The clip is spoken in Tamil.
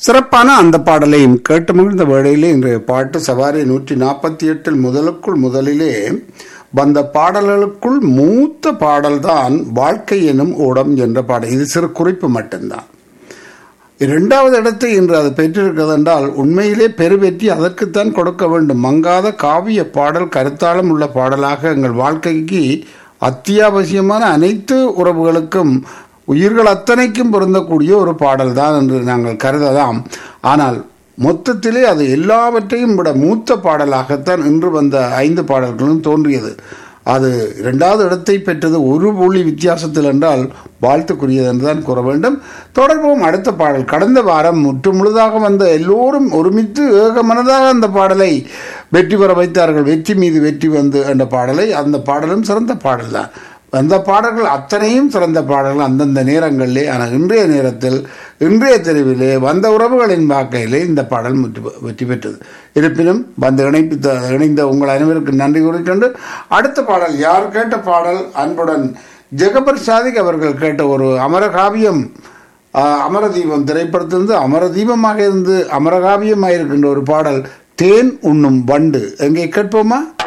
சிறப்பான அந்த பாடலையும் கேட்டு மகிழ்ந்த வேளையிலே இன்றைய பாட்டு சவாரி நூற்றி நாற்பத்தி எட்டில் முதலுக்குள் முதலிலே வந்த பாடல்களுக்குள் மூத்த பாடல்தான் வாழ்க்கை எனும் ஓடம் என்ற பாடல் இது சிறு குறிப்பு மட்டும்தான் இரண்டாவது இடத்தை இன்று அது பெற்றிருக்கிறது என்றால் உண்மையிலே பெருவெற்றி அதற்குத்தான் கொடுக்க வேண்டும் மங்காத காவிய பாடல் கருத்தாளம் உள்ள பாடலாக எங்கள் வாழ்க்கைக்கு அத்தியாவசியமான அனைத்து உறவுகளுக்கும் உயிர்கள் அத்தனைக்கும் பொருந்தக்கூடிய ஒரு பாடல் தான் என்று நாங்கள் கருதலாம் ஆனால் மொத்தத்திலே அது எல்லாவற்றையும் விட மூத்த பாடலாகத்தான் இன்று வந்த ஐந்து பாடல்களும் தோன்றியது அது இரண்டாவது இடத்தை பெற்றது ஒரு புள்ளி வித்தியாசத்தில் என்றால் வாழ்த்துக்குரியது என்றுதான் கூற வேண்டும் தொடர்பும் அடுத்த பாடல் கடந்த வாரம் முற்று முழுதாக வந்த எல்லோரும் ஒருமித்து ஏக மனதாக அந்த பாடலை வெற்றி பெற வைத்தார்கள் வெற்றி மீது வெற்றி வந்து என்ற பாடலை அந்த பாடலும் சிறந்த பாடல் தான் அந்த பாடல்கள் அத்தனையும் சிறந்த பாடல்கள் அந்தந்த நேரங்களிலே ஆனால் இன்றைய நேரத்தில் இன்றைய தெருவிலே வந்த உறவுகளின் வாக்கையிலே இந்த பாடல் வெற்றி பெற்றது இருப்பினும் வந்து இணைப்பு இணைந்த உங்கள் அனைவருக்கு நன்றி கூறிக்கொண்டு அடுத்த பாடல் யார் கேட்ட பாடல் அன்புடன் ஜெகபர் சாதிக் அவர்கள் கேட்ட ஒரு அமரகாவியம் அமரதீபம் திரைப்படத்திலிருந்து அமரதீபமாக இருந்து அமரகாவியமாக இருக்கின்ற ஒரு பாடல் தேன் உண்ணும் வண்டு எங்கே கேட்போமா